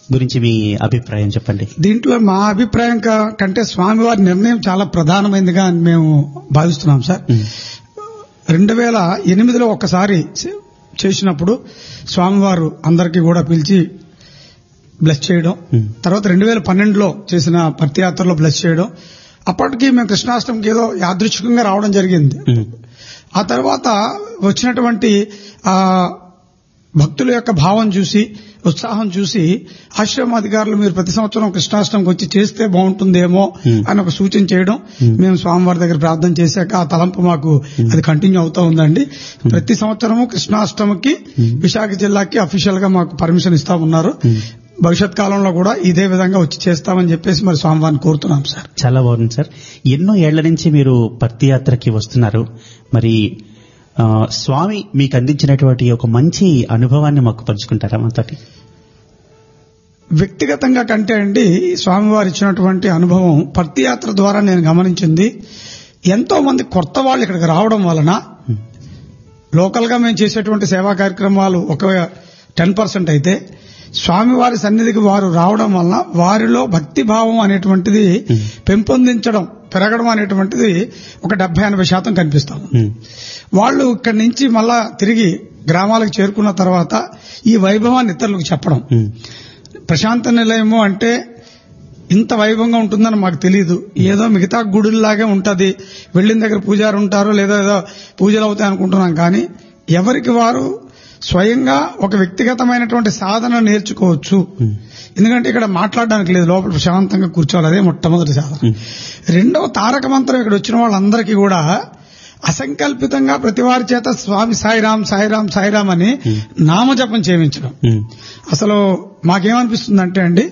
గురించి మీ అభిప్రాయం చెప్పండి దీంట్లో మా అభిప్రాయం క- కంటే స్వామివారి నిర్ణయం చాలా ప్రధానమైనదిగా అని మేము భావిస్తున్నాం సార్ రెండు వేల ఎనిమిదిలో ఒక్కసారి చే- చేసినప్పుడు స్వామివారు అందరికీ కూడా పిలిచి బ్లెస్ చేయడం Hmm. తర్వాత రెండు వేల పన్నెండులో చేసిన పర్తియాత్రలో బ్లెస్ చేయడం అప్పటికి మేము కృష్ణాష్టమికి ఏదో యాదృచ్ఛికంగా రావడం జరిగింది ఉమ్, ఆ తర్వాత వచ్చినటువంటి ఆ భక్తుల యొక్క భావం చూసి ఉత్సాహం చూసి ఆశ్రమ అధికారులు మీరు ప్రతి సంవత్సరం కృష్ణాష్టమికి వచ్చి చేస్తే బాగుంటుందేమో Hmm. అని ఒక సూచన చేయడం మేము స్వామివారి దగ్గర ప్రార్థన చేశాక ఆ తలంపు మాకు అది కంటిన్యూ అవుతా ఉందండి ప్రతి సంవత్సరము కృష్ణాష్టమికి విశాఖ జిల్లాకి అఫీషియల్ గా మాకు పర్మిషన్ ఇస్తా ఉన్నారు భవిష్యత్ కాలంలో కూడా ఇదే విధంగా వచ్చి చేస్తామని చెప్పేసి మరి స్వామివారిని కోరుతున్నాం సార్ చాలా బాగుంది సార్ ఎన్నో ఏళ్ల నుంచి మీరు పర్తి యాత్రకి వస్తున్నారు మరి ఆ, స్వామి మీకు అందించినటువంటి ఒక మంచి అనుభవాన్ని మాకు పంచుకుంటారా మాతోటి వ్యక్తిగతంగా కంటే అండి స్వామివారు ఇచ్చినటువంటి అనుభవం పర్తియాత్ర ద్వారా నేను గమనించింది ఎంతో మంది కొత్త వాళ్ళు ఇక్కడికి రావడం వలన లోకల్ గా మేము చేసేటువంటి సేవా కార్యక్రమాలు ఒక టెన్ పర్సెంట్ అయితే స్వామివారి సన్నిధికి వారు రావడం వలన వారిలో భక్తి భావం అనేటువంటిది పెంపొందించడం పెరగడం అనేటువంటిది ఒక డెబ్బై ఎనభై శాతం కనిపిస్తాం ఉమ్, వాళ్ళు ఇక్కడి నుంచి మళ్ళా తిరిగి గ్రామాలకు చేరుకున్న తర్వాత ఈ వైభవాన్ని ఇతరులకు చెప్పడం ఉమ్, ప్రశాంత నిలయము అంటే ఇంత వైభవంగా ఉంటుందని మాకు తెలియదు ఏదో మిగతా గుడుల్లాగే ఉంటది వెళ్ళిన దగ్గర పూజారు ఉంటారు లేదా ఏదో పూజలు అవుతాయి అనుకుంటున్నాం కానీ ఎవరికి వారు స్వయంగా ఒక వ్యక్తిగతమైనటువంటి సాధన నేర్చుకోవచ్చు ఎందుకంటే ఇక్కడ మాట్లాడడానికి లేదు లోపల ప్రశాంతంగా కూర్చోవాలి అదే మొట్టమొదటి సాధన రెండవ తారక మంత్రం ఇక్కడ వచ్చిన వాళ్ళందరికీ కూడా అసంకల్పితంగా ప్రతి వారి చేత స్వామి సాయిరాం సాయిరాం సాయిరాం అని నామజపం చేయించడం ఉమ్, అసలు మాకేమనిపిస్తుందంటే అండి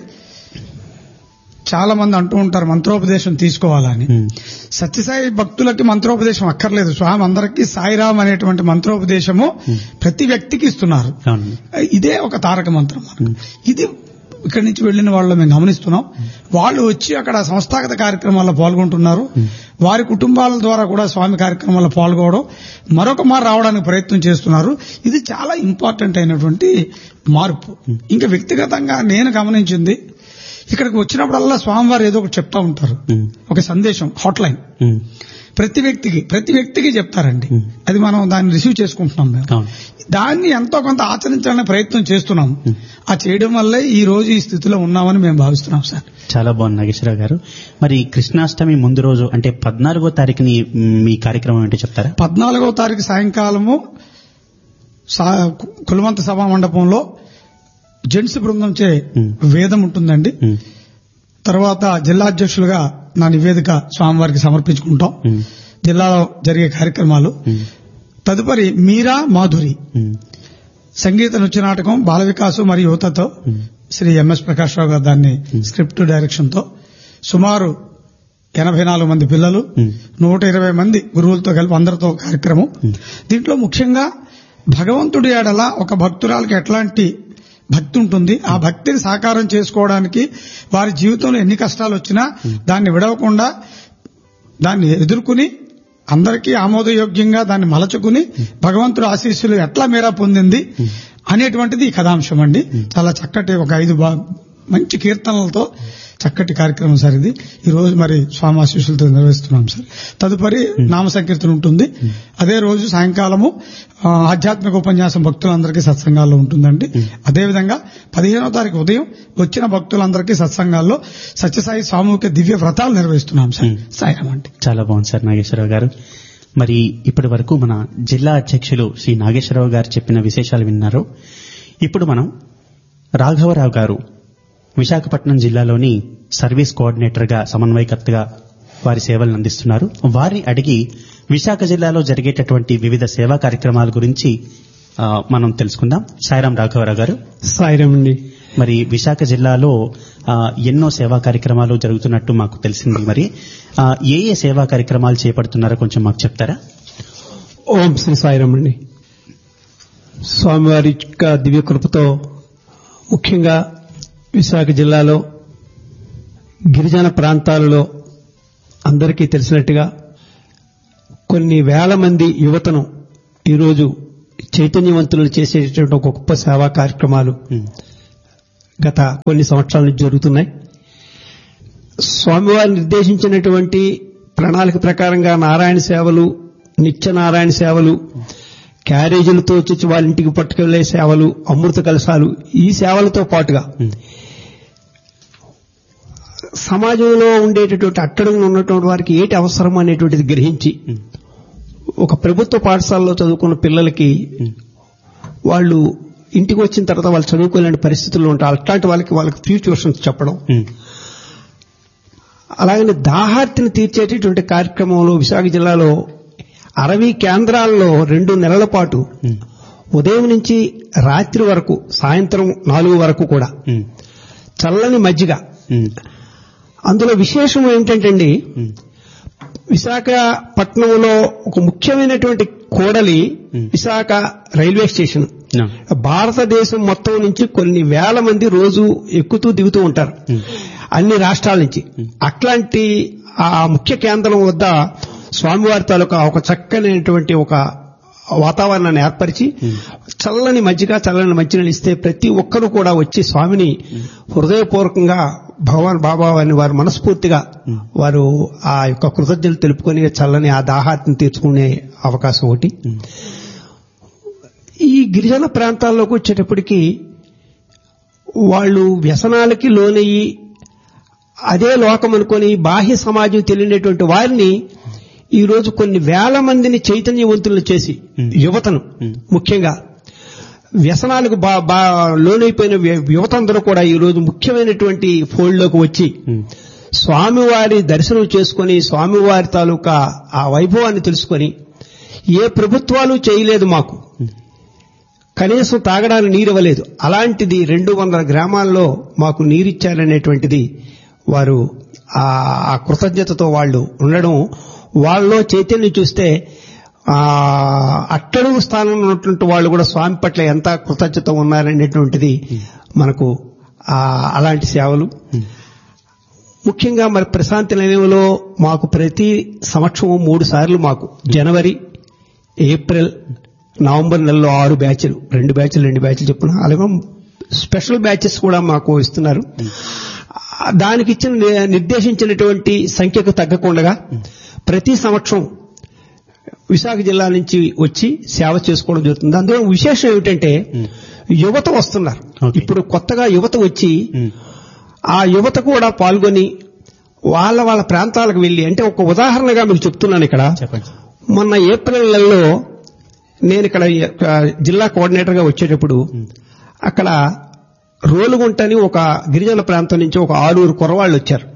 చాలా మంది అంటూ ఉంటారు మంత్రోపదేశం తీసుకోవాలని ఉమ్, సత్యసాయి భక్తులకి మంత్రోపదేశం అక్కర్లేదు స్వామి అందరికీ సాయిరాం అనేటువంటి మంత్రోపదేశము ప్రతి వ్యక్తికి ఇస్తున్నారు అవును ఇదే ఒక తారక మంత్రం మనకు. ఇది ఇక్కడి నుంచి వెళ్లిన వాళ్ళు మేము గమనిస్తున్నాం వాళ్ళు వచ్చి అక్కడ సంస్థాగత కార్యక్రమాల్లో పాల్గొంటున్నారు వారి కుటుంబాల ద్వారా కూడా స్వామి కార్యక్రమాల్లో పాల్గొనడం మరొక మారు రావడానికి ప్రయత్నం చేస్తున్నారు ఇది చాలా ఇంపార్టెంట్ అయినటువంటి మార్పు ఇంకా వ్యక్తిగతంగా నేను గమనించింది ఇక్కడికి వచ్చినప్పుడల్లా స్వామివారు ఏదో ఒకటి చెప్తా ఉంటారు ఉమ్, ఒక సందేశం హాట్ లైన్ ఉమ్, ప్రతి వ్యక్తికి ప్రతి వ్యక్తికి చెప్తారండి అది మనం దాన్ని రిసీవ్ చేసుకుంటున్నాం మేము అవును దాన్ని ఎంతో కొంత ఆచరించాలనే ప్రయత్నం చేస్తున్నాం ఆ చేయడం వల్లే ఈ రోజు ఈ స్థితిలో ఉన్నామని మేము భావిస్తున్నాం సార్ చాలా బాగుంది నాగేశ్వరరావు గారు మరి కృష్ణాష్టమి ముందు రోజు అంటే పద్నాలుగో తారీఖుని మ్, మీ కార్యక్రమం ఏంటో చెప్తారా పద్నాలుగవ తారీఖు సాయంకాలము సా- కులవంత సభా మండపంలో జెంట్స్ బృందంచే Hmm. వేదం ఉంటుందండి ఉమ్, తర్వాత జిల్లా అధ్యక్షులుగా నా నివేదిక స్వామివారికి సమర్పించుకుంటాం ఉమ్, జిల్లాలో జరిగే కార్యక్రమాలు ఉమ్, తదుపరి మీరా మాధురి ఉమ్, సంగీత నృత్య నాటకం బాల వికాసు మరియు యువతతో ఉమ్, శ్రీ ఎంఎస్ ప్రకాష్ రావు గారు దాన్ని స్క్రిప్ట్ డైరెక్షన్ తో సుమారు ఎనభై నాలుగు మంది పిల్లలు ఉమ్, నూట ఇరవై మంది గురువులతో కలిపి అందరితో కార్యక్రమం దీంట్లో ముఖ్యంగా భగవంతుడి ఎడల ఒక భక్తురాలకి ఎట్లాంటి భక్తి ఉంటుంది ఆ భక్తిని సాకారం చేసుకోవడానికి వారి జీవితంలో ఎన్ని కష్టాలు వచ్చినా దాన్ని విడవకుండా దాన్ని ఎదుర్కొని అందరికీ ఆమోదయోగ్యంగా దాన్ని మలచుకుని భగవంతుడు ఆశీస్సులు ఎట్లా మేర పొందింది అనేటువంటిది ఈ కథాంశం అండి చాలా చక్కటి ఒక ఐదు బా- మంచి కీర్తనలతో చక్కటి కార్యక్రమం సార్ ఇది ఈ రోజు మరి స్వామి ఆశీస్సులతో నిర్వహిస్తున్నాం సార్ తదుపరి నామ సంకీర్తన ఉంటుంది అదే రోజు సాయంకాలము ఆ, ఆధ్యాత్మిక ఉపన్యాసం భక్తులందరికీ సత్సంగాల్లో ఉంటుందండి అదేవిధంగా పదిహేనో తారీఖు ఉదయం వచ్చిన భక్తులందరికీ సత్సంగాల్లో సత్యసాయి సామూహిక దివ్య వ్రతాలు నిర్వహిస్తున్నాం సార్ సాయం అండి చాలా బాగుంది సార్ నాగేశ్వరరావు గారు మరి ఇప్పటి వరకు మన జిల్లా అధ్యక్షులు శ్రీ నాగేశ్వరరావు గారు చెప్పిన విశేషాలు విన్నారు ఇప్పుడు మనం రాఘవరావు గారు విశాఖపట్నం జిల్లాలోని సర్వీస్ కోఆర్డినేటర్ గా సమన్వయకర్తగా వారి సేవలను అందిస్తున్నారు వారిని అడిగి విశాఖ జిల్లాలో జరిగేటటువంటి వివిధ సేవా కార్యక్రమాల గురించి ఆ, మనం తెలుసుకుందాం సాయిరాం రాఘవరావు గారు సాయిరామండి మరి విశాఖ జిల్లాలో ఆ, ఎన్నో సేవా కార్యక్రమాలు జరుగుతున్నట్టు మాకు తెలిసింది మరి ఆ, ఏ ఏ సేవా కార్యక్రమాలు చేపడుతున్నారో కొంచెం మాకు చెప్తారా ఓం శ్రీ సాయిరామండి స్వామివారి యొక్క దివ్య కృపతో ముఖ్యంగా విశాఖ జిల్లాలో గిరిజన ప్రాంతాలలో అందరికీ తెలిసినట్టుగా కొన్ని వేల మంది యువతను ఈరోజు చైతన్యవంతులను చేసేటటువంటి ఒక గొప్ప సేవా కార్యక్రమాలు ఉమ్, గత కొన్ని సంవత్సరాల నుంచి జరుగుతున్నాయి స్వామివారు నిర్దేశించినటువంటి ప్రణాళిక ప్రకారంగా నారాయణ సేవలు నిత్య నారాయణ సేవలు క్యారేజీలతో వచ్చి వాళ్ళ ఇంటికి పట్టుకెళ్లే సేవలు అమృత కలశాలు ఈ సేవలతో పాటుగా సమాజంలో ఉండేటటువంటి అట్టడుగున ఉన్నటువంటి వారికి ఏటి అవసరం అనేటువంటిది గ్రహించి ఒక ప్రభుత్వ పాఠశాలలో చదువుకున్న పిల్లలకి వాళ్ళు ఇంటికి వచ్చిన తర్వాత వాళ్ళు చదువుకోలేని పరిస్థితుల్లో ఉంటారు అట్లాంటి వాళ్ళకి వాళ్ళకి ఫ్యూచర్స్ చెప్పడం అలాగనే దాహార్తిని తీర్చేటటువంటి కార్యక్రమంలో విశాఖ జిల్లాలో అరవై కేంద్రాల్లో రెండు నెలల పాటు ఉదయం నుంచి రాత్రి వరకు సాయంత్రం నాలుగు వరకు కూడా చల్లని మజ్జిగ అందులో విశేషం ఏంటంటే విశాఖపట్నంలో ఒక ముఖ్యమైనటువంటి కోడలి విశాఖ రైల్వే స్టేషన్ భారతదేశం మొత్తం నుంచి కొన్ని వేల మంది రోజు ఎక్కుతూ దిగుతూ ఉంటారు అన్ని రాష్ట్రాల నుంచి అట్లాంటి ఆ ముఖ్య కేంద్రం వద్ద స్వామివారి తాలూకా ఒక చక్కనైనటువంటి ఒక వాతావరణాన్ని ఏర్పరిచి చల్లని మజ్జిగ చల్లని మజ్జిగ ఇస్తే ప్రతి ఒక్కరూ కూడా వచ్చి స్వామిని హృదయపూర్వకంగా భగవాన్ బాబా అని వారు మనస్ఫూర్తిగా వారు ఆ యొక్క కృతజ్ఞతలు తెలుపుకొని చల్లని ఆ దాహార్తిని తీర్చుకునే అవకాశం ఒకటి ఈ గిరిజన ప్రాంతాల్లోకి వచ్చేటప్పటికి వాళ్ళు వ్యసనాలకి లోనయ్యి అదే లోకం అనుకొని బాహ్య సమాజం తెలియనటువంటి వారిని ఈ రోజు కొన్ని వేల మందిని చైతన్యవంతులను చేసి యువతను ముఖ్యంగా వ్యసనాలకు బా బా లోనైపోయిన యువత అందరూ కూడా ఈ రోజు ముఖ్యమైనటువంటి ఫోల్డ్లోకి వచ్చి స్వామివారి దర్శనం చేసుకుని స్వామివారి తాలూకా ఆ వైభవాన్ని తెలుసుకొని ఏ ప్రభుత్వాలు చేయలేదు మాకు కనీసం తాగడానికి నీరు ఇవ్వలేదు అలాంటిది రెండు వందల గ్రామాల్లో మాకు నీరిచ్చారనేటువంటిది వారు ఆ కృతజ్ఞతతో వాళ్ళు ఉండడం వాళ్ళలో చైతన్యం చూస్తే ఆ అట్టడుగు స్థానంలో ఉన్నటువంటి వాళ్ళు కూడా స్వామి పట్ల ఎంత కృతజ్ఞత ఉన్నారనేటువంటిది మనకు అలాంటి సేవలు ముఖ్యంగా మరి ప్రశాంతి నిలయంలో మాకు ప్రతి సంవత్సరం మూడు సార్లు మాకు జనవరి ఏప్రిల్ నవంబర్ నెలలో ఆరు బ్యాచ్లు రెండు బ్యాచ్లు రెండు బ్యాచ్లు చెప్పున అలాగే స్పెషల్ బ్యాచెస్ కూడా మాకు ఇస్తున్నారు దానికి ఇచ్చిన నిర్దేశించినటువంటి సంఖ్యకు తగ్గకుండా ప్రతి సంవత్సరం విశాఖ జిల్లా నుంచి వచ్చి సేవ చేసుకోవడం జరుగుతుంది అందులో విశేషం ఏమిటంటే యువత వస్తున్నారు ఇప్పుడు కొత్తగా యువత వచ్చి ఆ యువత కూడా పాల్గొని వాళ్ళ వాళ్ళ ప్రాంతాలకు వెళ్లి అంటే ఒక ఉదాహరణగా మీకు చెప్తున్నాను ఇక్కడ మొన్న ఏప్రిల్ నెలలో నేను ఇక్కడ జిల్లా కోఆర్డినేటర్ గా వచ్చేటప్పుడు అక్కడ రోలుగుంటని ఒక గిరిజన ప్రాంతం నుంచి ఒక ఆరుగురు కుర్రవాళ్ళు వచ్చారు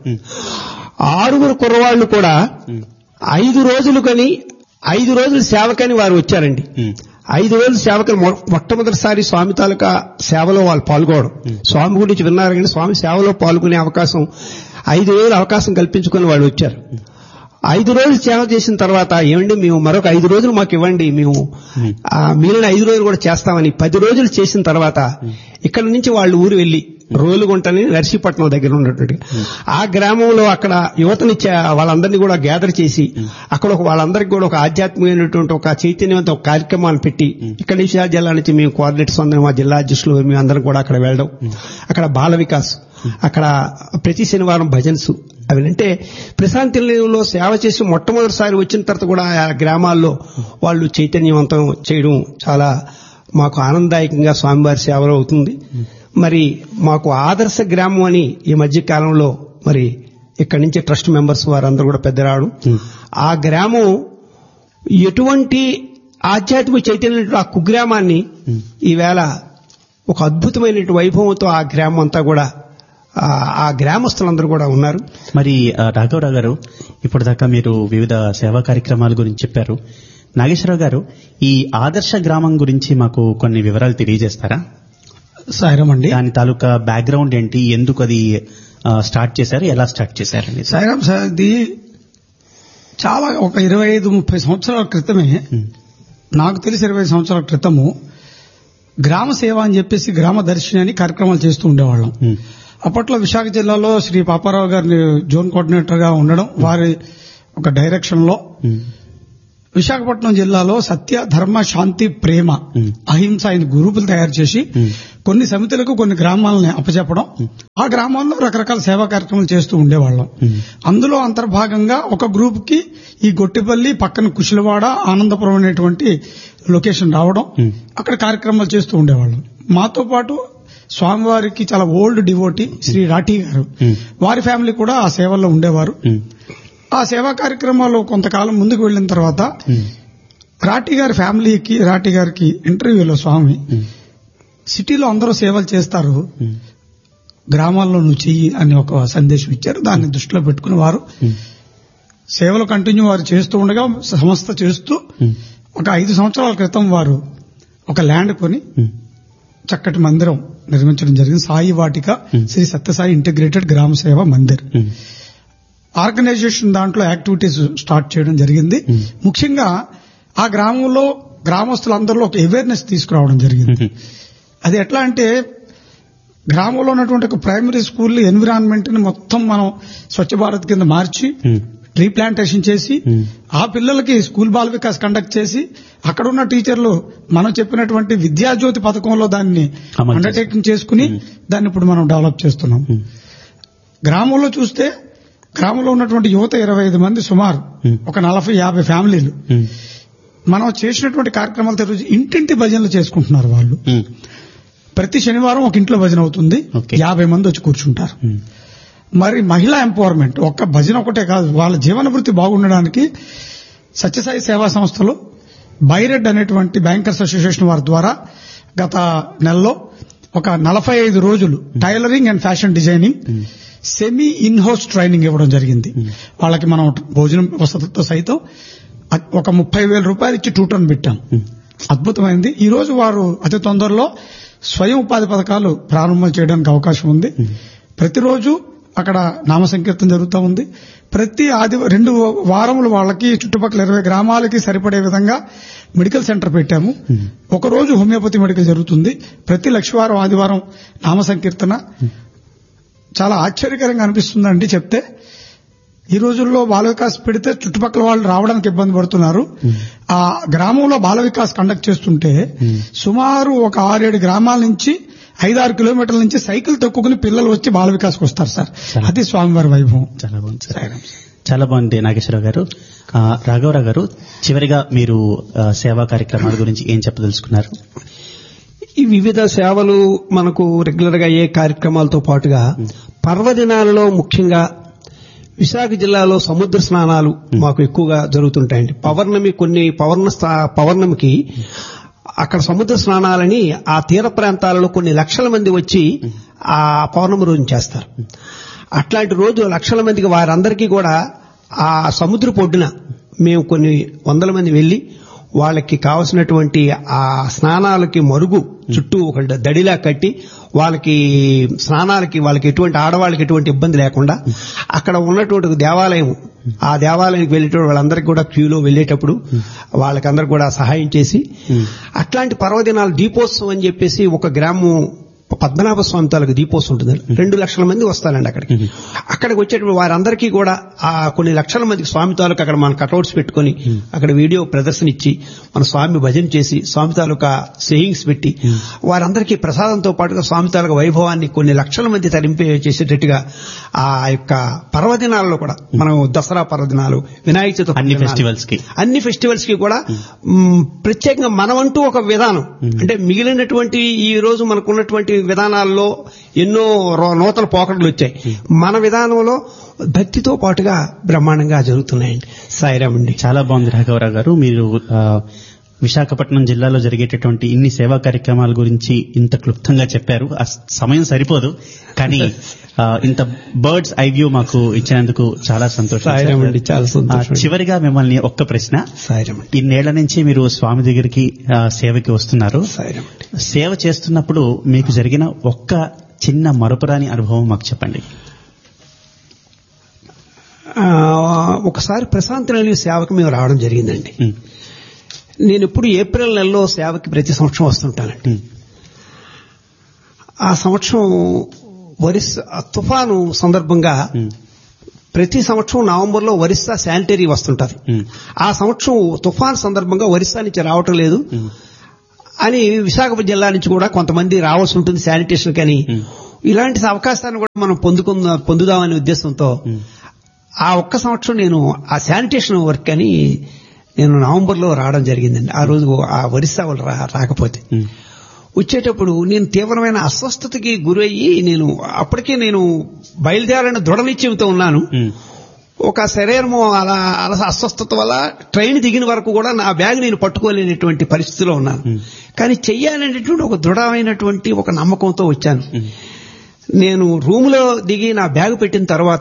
ఆరుగురు కుర్రవాళ్ళు కూడా ఐదు రోజులు కని ఐదు రోజులు సేవకని వారు వచ్చారండి ఐదు రోజులు సేవకని మొట్టమొదటిసారి స్వామి తాలూకా సేవలో వాళ్ళు పాల్గొనడం స్వామి గురించి విన్నారు కానీ స్వామి సేవలో పాల్గొనే అవకాశం ఐదు రోజులు అవకాశం కల్పించుకుని వాళ్ళు వచ్చారు ఐదు రోజులు సేవ చేసిన తర్వాత ఏమండి మేము మరొక ఐదు రోజులు మాకు ఇవ్వండి మేము మిగిలిన ఐదు రోజులు కూడా చేస్తామని పది రోజులు చేసిన తర్వాత ఇక్కడ నుంచి వాళ్ళు ఊరు వెళ్లి రోలుగుంటని నర్సీపట్నం దగ్గర ఉన్నటువంటి ఆ గ్రామంలో అక్కడ యువతని వాళ్ళందరినీ కూడా గ్యాదర్ చేసి అక్కడ ఒక వాళ్ళందరికీ కూడా ఒక ఆధ్యాత్మికమైనటువంటి ఒక చైతన్యవంత ఒక కార్యక్రమాన్ని పెట్టి ఇక్కడ విశాఖ జిల్లా నుంచి మేము కోఆర్డినేటర్స్ అందరం మా జిల్లా అధ్యక్షులు మేము అందరం కూడా అక్కడ వెళ్ళడం అక్కడ బాల వికాస్ అక్కడ ప్రతి శనివారం భజన్స్ అవి అంటే ప్రశాంతి నిలయంలో సేవ చేసి మొట్టమొదటిసారి వచ్చిన తర్వాత కూడా ఆ గ్రామాల్లో వాళ్ళు చైతన్యవంతం చేయడం చాలా మాకు ఆనందదాయకంగా స్వామివారి సేవలో అవుతుంది మరి మాకు ఆదర్శ గ్రామం అని ఈ మధ్య కాలంలో మరి ఇక్కడి నుంచి ట్రస్ట్ మెంబర్స్ వారందరూ కూడా పెద్ద రావడం ఆ గ్రామం ఎటువంటి ఆధ్యాత్మిక చైతన్యం ఆ కుగ్రామాన్ని ఈవేళ ఒక అద్భుతమైన వైభవంతో ఆ గ్రామం అంతా కూడా ఆ గ్రామస్తులందరూ కూడా ఉన్నారు మరి రాఘవరావు గారు ఇప్పుడు దాకా మీరు వివిధ సేవా కార్యక్రమాల గురించి చెప్పారు నాగేశ్వరరావు గారు ఈ ఆదర్శ గ్రామం గురించి మాకు కొన్ని వివరాలు తెలియజేస్తారా సాయిరామ్ అండి దాని తాలూకా బ్యాక్గ్రౌండ్ ఏంటి ఎందుకు అది స్టార్ట్ చేశారు ఎలా స్టార్ట్ చేశారు సాయిరామ్ సార్ ఇది చాలా ఒక ఇరవై ఐదు ముప్పై సంవత్సరాల క్రితమే నాకు తెలిసి ఇరవై సంవత్సరాల క్రితము గ్రామ సేవ అని చెప్పేసి గ్రామ దర్శిని అని కార్యక్రమాలు చేస్తూ ఉండేవాళ్ళం అప్పట్లో విశాఖ జిల్లాలో శ్రీ పాపారావు గారిని జోన్ కోఆర్డినేటర్ గా ఉండడం వారి ఒక డైరెక్షన్ లో విశాఖపట్నం జిల్లాలో సత్య ధర్మ శాంతి ప్రేమ అహింస అయిన గ్రూపులు తయారు చేసి కొన్ని సమితులకు కొన్ని గ్రామాలని అప్పచెప్పడం ఆ గ్రామాల్లో రకరకాల సేవా కార్యక్రమాలు చేస్తూ ఉండేవాళ్ళం అందులో అంతర్భాగంగా ఒక గ్రూప్ కి ఈ గొట్టిపల్లి పక్కన కుశలవాడ ఆనందపురం అనేటువంటి లొకేషన్ రావడం అక్కడ కార్యక్రమాలు చేస్తూ ఉండేవాళ్ళం మాతో పాటు స్వామివారికి చాలా ఓల్డ్ డివోటి శ్రీ రాఠీ గారు వారి ఫ్యామిలీ కూడా ఆ సేవల్లో ఉండేవారు ఆ సేవా కార్యక్రమాలు కొంతకాలం ముందుకు వెళ్ళిన తర్వాత రాఠీ గారి ఫ్యామిలీకి రాఠీ గారికి ఇంటర్వ్యూలో స్వామి సిటీలో అందరూ సేవలు చేస్తారు గ్రామాల్లో నువ్వు చెయ్యి అని ఒక సందేశం ఇచ్చారు దాన్ని దృష్టిలో పెట్టుకుని వారు సేవలు కంటిన్యూ వారు చేస్తూ ఉండగా సంస్థ చేస్తూ ఒక ఐదు సంవత్సరాల క్రితం వారు ఒక ల్యాండ్ కొని చక్కటి మందిరం నిర్మించడం జరిగింది సాయి వాటిక శ్రీ సత్యసాయి ఇంటిగ్రేటెడ్ గ్రామ సేవ మందిర్ ఆర్గనైజేషన్ దాంట్లో యాక్టివిటీస్ స్టార్ట్ చేయడం జరిగింది ముఖ్యంగా ఆ గ్రామంలో గ్రామస్తులందరిలో ఒక అవేర్నెస్ తీసుకురావడం జరిగింది అది ఎట్లా అంటే గ్రామంలో ఉన్నటువంటి ఒక ప్రైమరీ స్కూల్ ఎన్విరాన్మెంట్ ని మొత్తం మనం స్వచ్ఛ భారత్ కింద మార్చి రీప్లాంటేషన్ చేసి ఆ పిల్లలకి స్కూల్ బాల వికాస్ కండక్ట్ చేసి అక్కడ ఉన్న టీచర్లు మనం చెప్పినటువంటి విద్యాజ్యోతి పథకంలో దాన్ని అమలు అండర్టేకింగ్ చేసుకుని దాన్ని ఇప్పుడు మనం డెవలప్ చేస్తున్నాం గ్రామంలో చూస్తే గ్రామంలో ఉన్నటువంటి యువత ఇరవై ఐదు మంది సుమారు ఒక నలభై యాభై ఫ్యామిలీలు మనం చేసినటువంటి కార్యక్రమాలతో ఈరోజు ఇంటింటి భజనలు చేసుకుంటున్నారు వాళ్ళు ప్రతి శనివారం ఒక ఇంట్లో భజన అవుతుంది Okay. యాభై మంది వచ్చి కూర్చుంటారు మరి మహిళా ఎంపవర్మెంట్ ఒక్క భజన ఒకటే కాదు వాళ్ళ జీవన వృత్తి బాగుండడానికి సత్యసాయి సేవా సంస్థలు బైరెడ్ అనేటువంటి బ్యాంకర్స్ అసోసియేషన్ వారి ద్వారా గత నెలలో ఒక నలభై ఐదు రోజులు tailoring and fashion designing semi in house training ఇవ్వడం జరిగింది వాళ్ళకి మనం భోజనం వసతులతో సైతం అ- ఒక ముప్పై వేల రూపాయలు ఇచ్చి ట్యూటర్న్ పెట్టాం అద్భుతమైంది ఈ రోజు వారు అతి తొందరలో స్వయం ఉపాధి పథకాలు ప్రారంభం చేయడానికి అవకాశం ఉంది ప్రతిరోజు అక్కడ నామ సంకీర్తన జరుగుతూ ఉంది ప్రతి ఆది రెండు వారములు వాళ్ళకి చుట్టుపక్కల ఇరవై గ్రామాలకి సరిపడే విధంగా మెడికల్ సెంటర్ పెట్టాము ఒక రోజు హోమియోపతి మెడికల్ జరుగుతుంది ప్రతి లక్షవారం ఆదివారం నామ సంకీర్తన చాలా ఆశ్చర్యకరంగా అనిపిస్తుందండి చెప్తే ఈ రోజుల్లో బాల వికాస్ పెడితే చుట్టుపక్కల వాళ్ళు రావడానికి ఇబ్బంది పడుతున్నారు ఆ గ్రామంలో బాల వికాస్ కండక్ట్ చేస్తుంటే సుమారు ఒక ఆరేడు గ్రామాల నుంచి ఐదారు కిలోమీటర్ల నుంచి సైకిల్ తొక్కుకుని పిల్లలు వచ్చి బాల వికాస్కి వస్తారు సార్ అది స్వామివారి వైభవం చాలా బాగుంది సార్ చాలా బాగుంది నాగేశ్వరరావు గారు ఆ, రాఘవరావు గారు చివరిగా మీరు ఆ, సేవా కార్యక్రమాల గురించి ఏం చెప్పదలుచుకున్నారు ఈ వివిధ సేవలు మనకు రెగ్యులర్ గా అయ్యే కార్యక్రమాలతో పాటుగా పర్వదినాలలో ముఖ్యంగా విశాఖ జిల్లాలో సముద్ర స్నానాలు మాకు ఎక్కువగా జరుగుతుంటాయండి పౌర్ణమి కొన్ని పౌర్ణ స్థా- పౌర్ణమికి అక్కడ సముద్ర స్నానాలని ఆ తీర ప్రాంతాలలో కొన్ని లక్షల మంది వచ్చి ఆ పౌర్ణమి రోజు చేస్తారు అట్లాంటి రోజు లక్షల మందికి వారందరికీ కూడా ఆ సముద్ర పొడ్డున మేము కొన్ని వందల మంది వెళ్లి వాళ్ళకి కావలసినటువంటి ఆ స్నానాలకి మరుగు చుట్టూ ఒక దడిలా కట్టి వాళ్ళకి స్నానాలకి వాళ్ళకి ఎటువంటి ఆడవాళ్ళకి ఎటువంటి ఇబ్బంది లేకుండా అక్కడ ఉన్నటువంటి ఒక దేవాలయం ఆ దేవాలయానికి వెళ్ళేటప్పుడు వాళ్ళందరికీ కూడా క్యూలో వెళ్ళేటప్పుడు వాళ్ళకందరికి కూడా సహాయం చేసి అట్లాంటి పర్వదినాలు దీపోత్సవం అని చెప్పేసి ఒక గ్రామం పద్మనాభ స్వామి తాలూకు దీపోత్సవం ఉంటుంది రెండు లక్షల మంది వస్తారండి అక్కడికి అక్కడికి వచ్చేటప్పుడు వారందరికీ కూడా ఆ కొన్ని లక్షల మందికి స్వామి తాలూకు అక్కడ మన కటౌట్స్ పెట్టుకొని అక్కడ వీడియో ప్రదర్శన ఇచ్చి మన స్వామి భజన చేసి స్వామి తాలూకా సేయింగ్స్ పెట్టి వారందరికీ ప్రసాదంతో పాటుగా స్వామి తాలూకా వైభవాన్ని కొన్ని లక్షల మంది తరింపే చేసేటట్టుగా ఆ యొక్క పర్వదినాల్లో కూడా మనం దసరా పర్వదినాలు వినాయక చవితి అన్ని పర్వదినాలు, festivals కి. అన్ని ఫెస్టివల్స్ కి కూడా మ్, ప్రత్యేకంగా మనమంటూ ఒక విధానం అంటే మిగిలినటువంటి ఈ రోజు మనకున్నటువంటి విధానాల్లో ఎన్నో రో- నూతన పోకడలు వచ్చాయి మన విధానంలో భక్తితో పాటుగా బ్రహ్మాండంగా జరుగుతున్నాయండి సాయిరామండి చాలా బాగుంది రాఘవరావు గారు మీరు ఆ, విశాఖపట్నం జిల్లాలో జరిగేటటువంటి ఇన్ని సేవా కార్యక్రమాల గురించి ఇంత క్లుప్తంగా చెప్పారు ఆ సమయం సరిపోదు కానీ ఆ, ఇంత బర్డ్స్ ఐ వ్యూ మాకు ఇచ్చినందుకు చాలా సంతోషం సాయిరామండి, చాలా సంతోషం. ఆ, చివరిగా మిమ్మల్ని ఒక్క ప్రశ్న సాయిరామండి ఇన్నేళ్ల నుంచి మీరు స్వామి దగ్గరికి ఆ, సేవకి వస్తున్నారు సాయిరామండి సేవ చేస్తున్నప్పుడు మీకు జరిగిన ఒక్క చిన్న మరపురాని అనుభవం మాకు చెప్పండి ఆ, ఒకసారి ప్రశాంతి నిలయ సేవకు మేము రావడం జరిగిందండి ఉమ్, నేను ఎప్పుడు ఏప్రిల్ నెలలో సేవకి ప్రతి సంవత్సరం వస్తుంటానండి ఉమ్, ఆ సంవత్సరం ఒరిస్సా తుఫాను సందర్భంగా ఉమ్, ప్రతి సంవత్సరం నవంబర్లో ఒరిస్సా శానిటరీ వస్తుంటది ఉమ్, ఆ సంవత్సరం తుఫాన్ సందర్భంగా ఒరిస్సా నుంచి రావటం లేదు ఉమ్, అని విశాఖపట్నం జిల్లా నుంచి కూడా కొంతమంది రావాల్సి ఉంటుంది శానిటేషన్ కానీ ఇలాంటి అవకాశాన్ని కూడా మనం పొందుకుందా పొందుదామనే ఉద్దేశంతో ఆ ఒక్క సంవత్సరం నేను ఆ శానిటేషన్ వర్క్ అని నేను నవంబర్లో రావడం జరిగిందండి ఆ రోజు ఆ ఒరిస్సా వాళ్ళు రా- రాకపోతే వచ్చేటప్పుడు నేను తీవ్రమైన అస్వస్థతకి గురయ్యి నేను అప్పటికే నేను బయలుదేరని దృఢ నిశ్చయంతో ఉన్నాను ఒక శరీరము అలా అలా అస్వస్థత వల్ల ట్రైన్ దిగిన వరకు కూడా నా బ్యాగ్ నేను పట్టుకోలేనటువంటి పరిస్థితిలో ఉన్నాను కానీ చెయ్యాలనేటువంటి ఒక దృఢమైనటువంటి ఒక నమ్మకంతో వచ్చాను నేను రూములో దిగి నా బ్యాగ్ పెట్టిన తర్వాత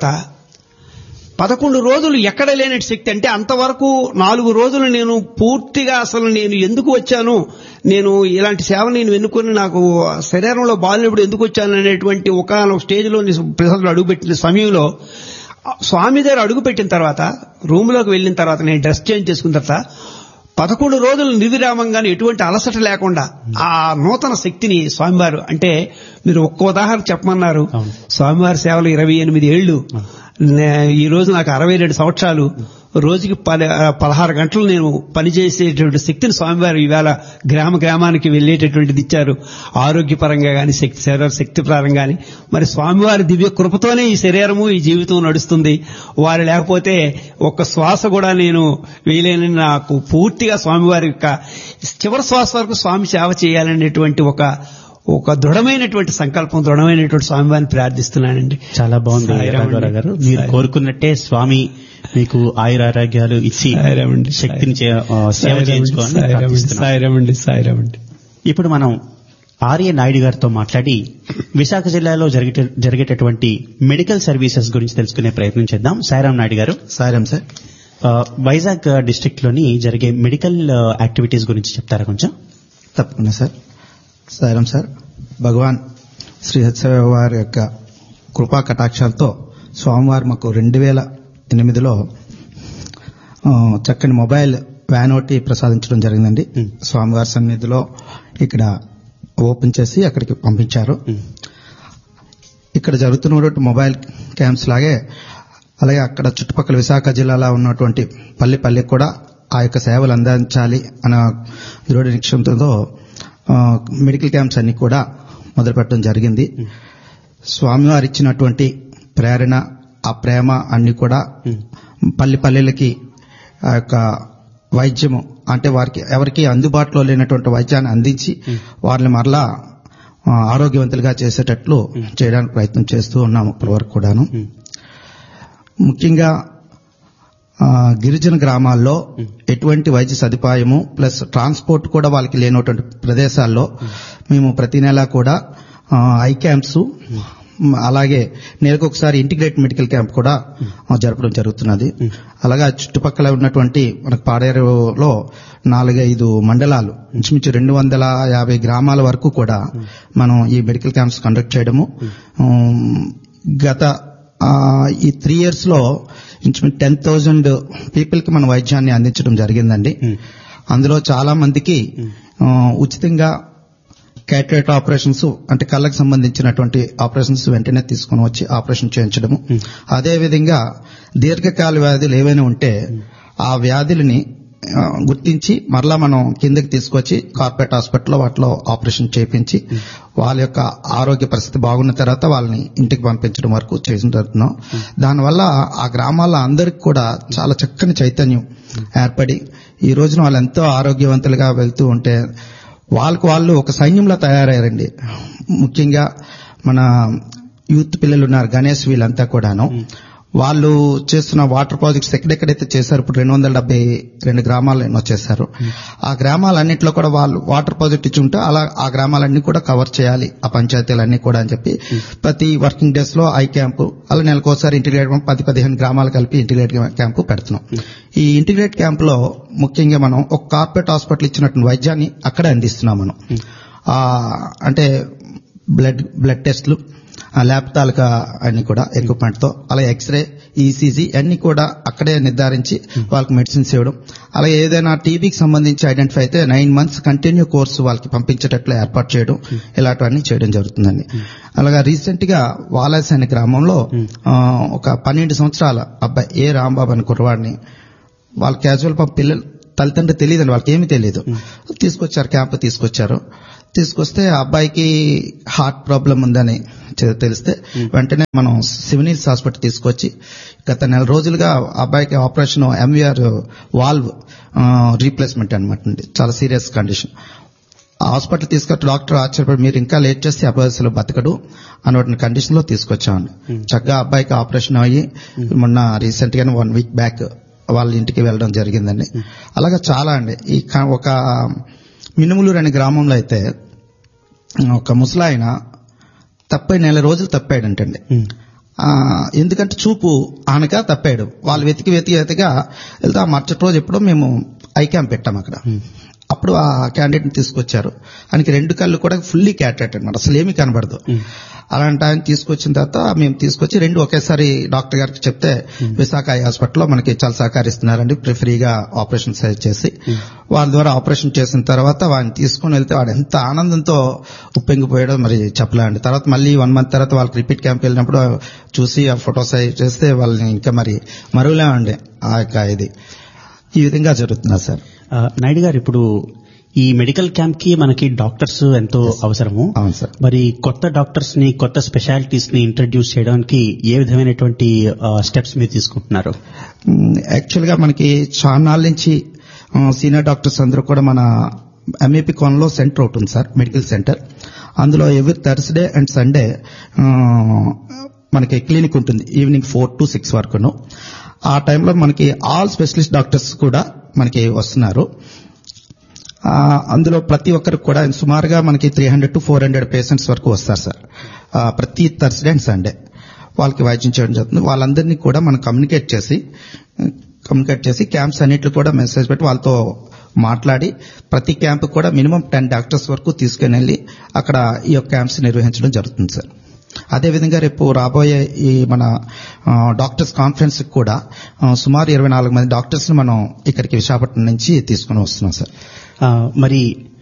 పదకొండు రోజులు ఎక్కడ లేని శక్తి అంటే అంతవరకు నాలుగు రోజులు నేను పూర్తిగా అసలు నేను ఎందుకు వచ్చాను నేను ఇలాంటి సేవ నేను ఎన్నుకొని నాకు శరీరంలో బాలినప్పుడు ఎందుకు వచ్చాను అనేటువంటి ఒక స్టేజ్లో ప్రజలు అడుగుపెట్టిన సమయంలో స్వామి దగ్గర అడుగు పెట్టిన తర్వాత రూమ్లోకి వెళ్ళిన తర్వాత నేను డ్రెస్ చేంజ్ చేసుకున్న తర్వాత పదకొండు రోజులు నిర్విరామంగానే ఎటువంటి అలసట లేకుండా ఆ నూతన శక్తిని స్వామివారు అంటే మీరు ఒక్క ఉదాహరణ చెప్పమన్నారు అవును. స్వామివారి సేవలు ఇరవై ఎనిమిది ఏళ్లు నే- ఈ రోజు నాకు అరవై రెండు సంవత్సరాలు రోజుకి పది- ఆ, పదహారు గంటలు నేను పనిచేసేటువంటి శక్తిని స్వామివారు ఈవేళ గ్రామ గ్రామానికి వెళ్ళేటటువంటిది ఇచ్చారు ఆరోగ్యపరంగా గాని శక్తి శరీర శక్తి పరంగా గాని మరి స్వామివారి దివ్య కృపతోనే ఈ శరీరము ఈ జీవితం నడుస్తుంది వారు లేకపోతే ఒక్క శ్వాస కూడా నేను వేయలేనని నాకు పూర్తిగా స్వామివారి యొక్క చివరి శ్వాస వరకు స్వామి సేవ చేయాలనేటువంటి ఒక ఒక దృఢమైనటువంటి సంకల్పం దృఢమైనటువంటి స్వామివారిని ప్రార్థిస్తున్నానండి చాలా బాగుంది సాయిరామ్ రాఘవరావు గారు అండి. మీరు సాయి- కోరుకున్నట్టే స్వామి మీకు ఆయురారోగ్యాలు ఇచ్చి సాయిరామండి. శక్తిని చే- ఆ, సేవ చేయించుకోవాలని ప్రార్థిస్తున్నాం. సాయిరామండి సాయిరామండి ఇప్పుడు మనం ఆర్య నాయుడు గారితో మాట్లాడి విశాఖ జిల్లాలో జరిగే జరిగేటటువంటి మెడికల్ సర్వీసెస్ గురించి తెలుసుకునే ప్రయత్నం చేద్దాం సాయిరామ్ నాయుడు గారు సాయిరామ్ సార్ ఆ, వైజాగ్ డిస్ట్రిక్ట్ లోని జరిగే మెడికల్ ఆ, యాక్టివిటీస్ గురించి చెప్తారా కొంచెం తప్పకుండా సార్ సాయిరామ్ సార్ భగవాన్ శ్రీ సత్యసాయి వారి యొక్క కృపా కటాక్షాలతో స్వామివారు మాకు రెండు వేల ఎనిమిదిలో ఆ, చక్కని మొబైల్ వ్యాన్ ఒకటి ప్రసాదించడం జరిగిందండి Hmm. స్వామివారి సన్నిధిలో ఇక్కడ ఓపెన్ చేసి అక్కడికి పంపించారు ఉమ్, ఇక్కడ జరుగుతున్నటువంటి మొబైల్ క్యాంప్స్ లాగే అలాగే అక్కడ చుట్టుపక్కల విశాఖ జిల్లాలో ఉన్నటువంటి పల్లె పల్లెకి కూడా ఆ యొక్క సేవలు అందించాలి అన్న దృఢ నిక్షంతో మెడికల్ క్యాంప్స్ అన్ని కూడా మొదలుపెట్టడం జరిగింది స్వామివారు ఇచ్చినటువంటి ప్రేరణ ఆ ప్రేమ అన్ని కూడా ఉమ్, పల్లె పల్లెలకి ఆ యొక్క వైద్యము అంటే వారికి ఎవరికి అందుబాటులో లేనటువంటి వైద్యాన్ని అందించి వారిని మరలా ఆ, ఆరోగ్యవంతులుగా చేసేటట్లు చేయడానికి ప్రయత్నం చేస్తూ ఉన్నాము ఇప్పటివరకు కూడాను ఉమ్, ముఖ్యంగా ఆ, గిరిజన గ్రామాల్లో ఎటువంటి వైద్య సదుపాయము ప్లస్ ట్రాన్స్పోర్ట్ కూడా వాళ్ళకి లేనటువంటి ప్రదేశాల్లో మేము ప్రతి నెలా కూడా ఆ, ఐ క్యాంప్స్ మ్, అలాగే నెలకు ఒకసారి ఇంటిగ్రేట్ మెడికల్ క్యాంప్ కూడా ఆ, జరపడం జరుగుతున్నది అలాగే ఆ చుట్టుపక్కల ఉన్నటువంటి మనకు పాడేరులో నాలుగైదు మండలాలు ఇంచుమించు రెండు వందల యాభై గ్రామాల వరకు కూడా మనం ఈ మెడికల్ క్యాంప్స్ కండక్ట్ చేయడము ఉమ్, గత ఆ, ఈ త్రీ ఇయర్స్ లో ఇంచుమించు టెన్ థౌజండ్ పీపుల్ కి మన వైద్యాన్ని అందించడం జరిగిందండి ఉమ్, అందులో చాలా మందికి ఆ, ఉచితంగా క్యాటరేట్ ఆపరేషన్స్ అంటే కళ్ళకు సంబంధించినటువంటి ఆపరేషన్స్ వెంటనే తీసుకుని వచ్చి ఆపరేషన్ చేయించడము అదే విధంగా దీర్ఘకాల వ్యాధులు ఏవైనా ఉంటే ఆ వ్యాధులని ఆ, గుర్తించి మరలా మనం కిందకి తీసుకొచ్చి కార్పొరేట్ హాస్పిటల్లో వాటిలో ఆపరేషన్ చేయించి వాళ్ళ యొక్క ఆరోగ్య పరిస్థితి బాగున్న తర్వాత వాళ్ళని ఇంటికి పంపించడం వరకు చేసిన జరుగుతున్నాం దానివల్ల ఆ గ్రామాల్లో అందరికి కూడా చాలా చక్కని చైతన్యం ఏర్పడి ఈ రోజున వాళ్ళు ఎంతో ఆరోగ్యవంతులుగా వెళ్తూ ఉంటే వాళ్ళకు వాళ్ళు ఒక సైన్యంలో తయారయ్యారండి ముఖ్యంగా మన యూత్ పిల్లలు ఉన్నారు గణేష్ వీళ్ళంతా కూడాను వాళ్ళు చేస్తున్న వాటర్ ప్రాజెక్ట్స్ ఎక్కడెక్కడైతే చేశారు ఇప్పుడు రెండు వందల డెబ్బై రెండు గ్రామాలు ఎన్నో చేశారు ఆ గ్రామాలన్నింటిలో కూడా వాళ్ళు వాటర్ ప్రాజెక్ట్ ఇచ్చి ఉంటే అలా ఆ గ్రామాలన్నీ కూడా కవర్ చేయాలి ఆ పంచాయతీలన్నీ కూడా అని చెప్పి ప్రతి వర్కింగ్ డేస్ లో ఐ క్యాంపు అలా నెలకోసారి ఇంటిగ్రేట్ పది పదిహేను గ్రామాలు కలిపి ఇంటిగ్రేట్ క్యాంపు పెడుతున్నాం ఈ ఇంటిగ్రేట్ క్యాంప్ లో ముఖ్యంగా మనం ఒక కార్పొరేట్ హాస్పిటల్ ఇచ్చినటువంటి వైద్యాన్ని అక్కడే అందిస్తున్నాం మనం ఆ, అంటే బ్లడ్ బ్లడ్ టెస్ట్లు ఆ ల్యాబ్ తాలూకా అన్ని కూడా ఎక్విప్మెంట్ తో అలాగే ఎక్స్రే ఈసీజీ అన్ని కూడా అక్కడే నిర్ధారించి వాళ్ళకి మెడిసిన్స్ ఇవ్వడం అలాగే ఏదైనా టీబీకి సంబంధించి ఐడెంటిఫై అయితే నైన్ మంత్స్ కంటిన్యూ కోర్సు వాళ్ళకి పంపించేటట్లు ఏర్పాటు చేయడం ఇలాంటివన్నీ చేయడం జరుగుతుందండి అలాగా రీసెంట్ గా వాలాస్ అనే గ్రామంలో ఆ, ఒక పన్నెండు సంవత్సరాల అబ్బాయి ఏ రాంబాబు అనే కుర్రవాడిని వాళ్ళ క్యాజువల్ పాప పిల్లలు తల్లిదండ్రులు తెలియదండి వాళ్ళకి ఏమీ తెలియదు తీసుకొచ్చారు క్యాంప్ తీసుకొచ్చారు తీసుకొస్తే ఆ అబ్బాయికి హార్ట్ ప్రాబ్లం ఉందని చె- తెలిస్తే వెంటనే మనం సివినీల్స్ హాస్పిటల్ తీసుకొచ్చి గత నెల రోజులుగా ఆ అబ్బాయికి ఆపరేషన్ ఎంవీఆర్ వాల్వ్ రీప్లేస్మెంట్ అనమాట అండి చాలా సీరియస్ కండిషన్ ఆ హాస్పిటల్ తీసుకొచ్చి డాక్టర్ ఆశ్చర్యపడి మీరు ఇంకా లేట్ చేస్తే ఆ అబ్బాయి బతకడు అన్నటువంటి కండిషన్ లో తీసుకొచ్చామండి చక్కగా అబ్బాయికి ఆపరేషన్ అయ్యి మొన్న రీసెంట్ గానే వన్ వీక్ బ్యాక్ వాళ్ళ ఇంటికి వెళ్ళడం జరిగిందండి అలాగా చాలా అండి ఈ క- ఒక మినుములూరు అనే గ్రామంలో అయితే ఒక ముసలాయన తప్పై నెల రోజులు తప్పాడంటండి ఆ, ఎందుకంటే చూపు ఆనక తప్పాడు వాళ్ళు వెతికి వెతికి వెతిగా వెళ్తే ఆ మరుసటి రోజు ఎప్పుడో మేము ఐ క్యాంప్ పెట్టాం అక్కడ అప్పుడు ఆ క్యాండిడేట్ ని తీసుకొచ్చారు ఆయనకి రెండు కళ్ళు కూడా ఫుల్లీ క్యాటరేట్ అనమాట అసలు ఏమీ కనబడదు అలాంటి ఆయన తీసుకొచ్చిన తర్వాత మేము తీసుకొచ్చి రెండు ఒకేసారి డాక్టర్ గారికి చెప్తే విశాఖ ఐ హాస్పిటల్లో మనకి చాలా సహకరిస్తున్నారండి ఫ్రీగా ఆపరేషన్ చేసి వాళ్ళ ద్వారా ఆపరేషన్ చేసిన తర్వాత వాడిని తీసుకొని వెళ్తే వాడు ఎంత ఆనందంతో ఉప్పెంగిపోయాడో మరి చెప్పలేండి తర్వాత మళ్ళీ వన్ మంత్ తర్వాత వాళ్ళకి రిపీట్ క్యాంప్ వెళ్ళినప్పుడు చూసి ఆ ఫొటోస్ అవి చేస్తే వాళ్ళని ఇంకా మరి మరువలేమండి ఆ యొక్క ఇది ఈ విధంగా జరుగుతున్నా సార్ ఆ, నాయుడు గారు ఇప్పుడు ఈ మెడికల్ క్యాంప్ కి మనకి డాక్టర్స్ ఎంతో అవసరము అవును సార్ మరి కొత్త డాక్టర్స్ ని కొత్త స్పెషాలిటీస్ ని ఇంట్రడ్యూస్ చేయడానికి ఏ విధమైనటువంటి స్టెప్స్ మీరు తీసుకుంటున్నారు యాక్చువల్ గా మనకి చాలా నాళ్ళ నుంచి సీనియర్ డాక్టర్స్ అందరూ కూడా మన ఎంఏపీ కోన్లో సెంటర్ ఒకటి ఉంది సార్ మెడికల్ సెంటర్ అందులో ఎవ్రీ థర్స్డే అండ్ సండే మనకి క్లినిక్ ఉంటుంది ఈవినింగ్ ఫోర్ టు సిక్స్ వరకును ఆ టైంలో మనకి ఆల్ స్పెషలిస్ట్ డాక్టర్స్ కూడా మనకి వస్తున్నారు ఆ, అందులో ప్రతి ఒక్కరికి కూడా సుమారుగా మనకి three hundred to four hundred patients వరకు వస్తారు సార్ ఆ, ప్రతి థర్స్డే అండ్ సండే వాళ్ళకి వైద్యం చేయడం జరుగుతుంది వాళ్ళందరినీ కూడా మనం కమ్యూనికేట్ చేసి కమ్యూనికేట్ చేసి క్యాంప్స్ అన్నిట్లు కూడా మెసేజ్ పెట్టి వాళ్ళతో మాట్లాడి ప్రతి క్యాంప్ కూడా మినిమం టెన్ డాక్టర్స్ వరకు తీసుకుని వెళ్ళి అక్కడ ఈ యొక్క క్యాంప్స్ నిర్వహించడం జరుగుతుంది సార్ అదేవిధంగా రేపు రాబోయే ఈ మన ఆ, డాక్టర్స్ కాన్ఫరెన్స్ కూడా ఆ, సుమారు ఇరవై నాలుగు మంది డాక్టర్స్ ని మనం ఇక్కడికి విశాఖపట్నం నుంచి తీసుకుని వస్తున్నాం సార్ ఆ, మరి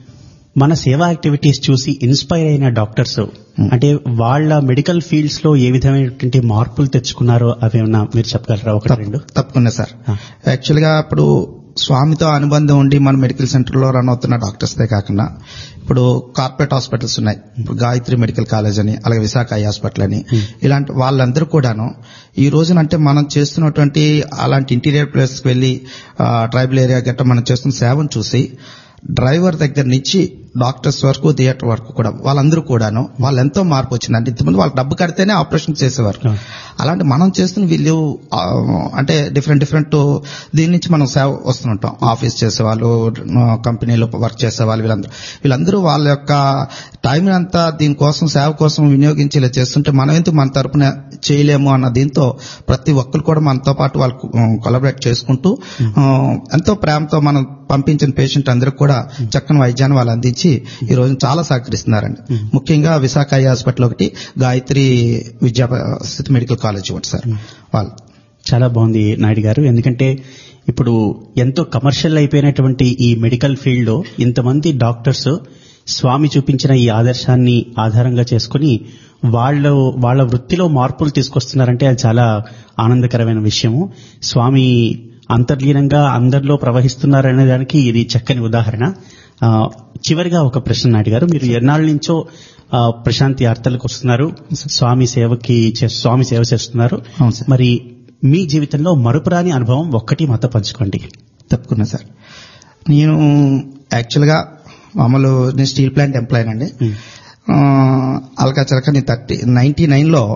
మన సేవా యాక్టివిటీస్ చూసి ఇన్స్పైర్ అయిన డాక్టర్స్ అంటే వాళ్ళ మెడికల్ ఫీల్డ్స్ లో ఏ విధమైనటువంటి మార్పులు తెచ్చుకున్నారో అవేమన్నా మీరు చెప్పగలరా ఒకటి రెండు తప్పకుండా సార్ ఆ. యాక్చువల్ గా ఇప్పుడు స్వామితో అనుబంధం ఉండి మన మెడికల్ సెంటర్ లో రన్ అవుతున్న డాక్టర్స్దే కాకుండా ఇప్పుడు కార్పొరేట్ హాస్పిటల్స్ ఉన్నాయి ఇప్పుడు గాయత్రి మెడికల్ కాలేజ్ అని అలాగే విశాఖ ఐ హాస్పిటల్ అని ఇలాంటి వాళ్ళందరూ కూడాను ఈ రోజున అంటే మనం చేస్తున్నటువంటి అలాంటి ఇంటీరియర్ ప్లేస్ కి వెళ్లి ట్రైబల్ ఏరియా గట్రా మనం చేస్తున్న సేవను చూసి డ్రైవర్ దగ్గర నుంచి డాక్టర్స్ వరకు థియేటర్ వరకు కూడా వాళ్ళందరూ కూడాను వాళ్ళు ఎంతో మార్పు వచ్చింది అంటే ఇంతకుముందు వాళ్ళకి డబ్బు కడితేనే ఆపరేషన్ చేసేవారు Yeah. అలాంటి మనం చేస్తున్న వీళ్ళు ఆ, అంటే డిఫరెంట్ డిఫరెంట్ దీని నుంచి మనం సేవ వస్తుంటాం ఆఫీస్ చేసేవాళ్ళు కంపెనీలో వర్క్ చేసేవాళ్ళు వీళ్ళందరూ వీళ్ళందరూ వాళ్ళ యొక్క టైం అంతా దీనికోసం సేవ కోసం వినియోగించి ఇలా చేస్తుంటే మనం ఎందుకు మన తరపున చేయలేము అన్న దీంతో ప్రతి ఒక్కరు కూడా మనతో పాటు వాళ్ళు కొలబరేట్ చేసుకుంటూ ఆ, ఎంతో ప్రేమతో మనం పంపించిన పేషెంట్ అందరికి కూడా చక్కని వైద్యాన్ని వాళ్ళు అందించి ఈ రోజు చాలా సహకరిస్తున్నారండి ముఖ్యంగా విశాఖ ఐ హాస్పిటల్ ఒకటి గాయత్రి విద్యా స్థితి మెడికల్ కాలేజ్ ఒకటి సార్ వాళ్ళు చాలా బాగుంది నాయుడు గారు ఎందుకంటే ఇప్పుడు ఎంతో కమర్షియల్ అయిపోయినటువంటి ఈ మెడికల్ ఫీల్డ్ లో ఇంతమంది డాక్టర్స్ స్వామి చూపించిన ఈ ఆదర్శాన్ని ఆధారంగా చేసుకుని వాళ్ళ వాళ్ళ వృత్తిలో మార్పులు తీసుకొస్తున్నారంటే అది చాలా ఆనందకరమైన విషయము స్వామి అంతర్లీనంగా అందరిలో ప్రవహిస్తున్నారనే దానికి ఇది చక్కని ఉదాహరణ ఆ, చివరిగా ఒక ప్రశ్న నాయుడు గారు మీరు ఎన్నాళ్ళ నుంచో ఆ, ప్రశాంతి యాత్రలకు వస్తున్నారు స్వామి సేవకి చే- స్వామి సేవ చేస్తున్నారు అవును సార్. మరి మీ జీవితంలో మరుపురాని అనుభవం ఒక్కటి మాతో పంచుకోండి తప్పుకున్నా సార్ నేను యాక్చువల్ గా మామూలు నేను స్టీల్ ప్లాంట్ ఎంప్లాయ్ అండి అలకా చలక నేను థర్టీ నైన్టీ నైన్ లో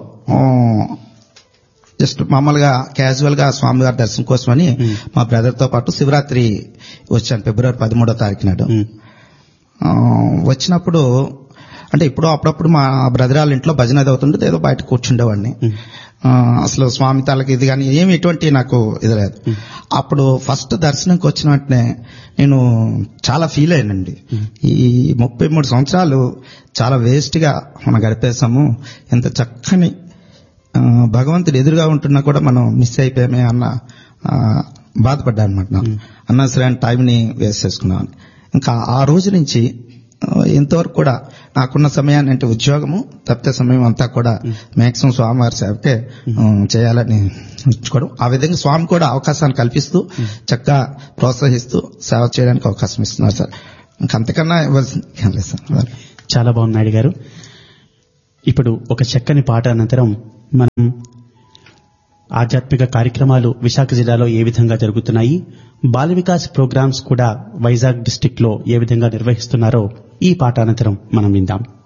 జస్ట్ మామూలుగా క్యాజువల్ గా స్వామివారి దర్శనం కోసమని మా బ్రదర్ తో పాటు శివరాత్రి వచ్చాను ఫిబ్రవరి పదమూడో తారీఖు నాడు ఉమ్, ఆ, వచ్చినప్పుడు అంటే ఇప్పుడు అప్పుడప్పుడు మా బ్రదర్ వాళ్ళ ఇంట్లో భజన అది అవుతుంటే ఏదో బయట కూర్చుండేవాడిని ఆ, అసలు స్వామి తాలకి ఇది కానీ ఏమి ఎటువంటి నాకు ఇది లేదు అప్పుడు ఫస్ట్ దర్శనంకి వచ్చిన వెంటనే నేను చాలా ఫీల్ అయ్యానండి ఈ ముప్పై మూడు సంవత్సరాలు చాలా వేస్ట్ గా మనం గడిపేశాము ఎంత చక్కని ఆ, భగవంతుడు ఎదురుగా ఉంటున్నా కూడా మనం మిస్ అయిపోయామే అన్న ఆ, బాధపడ్డా అనమాట నాకు అనవసరమైన టైంని వేస్ట్ చేసుకున్నామని ఇంకా ఆ రోజు నుంచి ఆ, ఇంతవరకు కూడా నాకున్న సమయాన్ని అంటే ఉద్యోగము తప్పితే సమయం అంతా కూడా మాక్సిమం స్వామివారి సేవకే ఆ, చేయాలని ఉంచుకోవడం ఆ విధంగా స్వామి కూడా అవకాశాన్ని కల్పిస్తూ చక్కగా ప్రోత్సహిస్తూ సేవ చేయడానికి అవకాశం ఇస్తున్నారు సార్ ఇంకంతకన్నా ఇవ్వాల్సింది ఏం లేదు సార్ చాలా బాగుంది నాయుడు గారు ఇప్పుడు ఒక చక్కని పాట అనంతరం మనం ఆధ్యాత్మిక కార్యక్రమాలు విశాఖ జిల్లాలో ఏ విధంగా జరుగుతున్నాయి బాల వికాస్ ప్రోగ్రామ్స్ కూడా వైజాగ్ డిస్టిక్ లో ఏ విధంగా నిర్వహిస్తున్నారో ఈ పాట అనంతరం మనం విందాం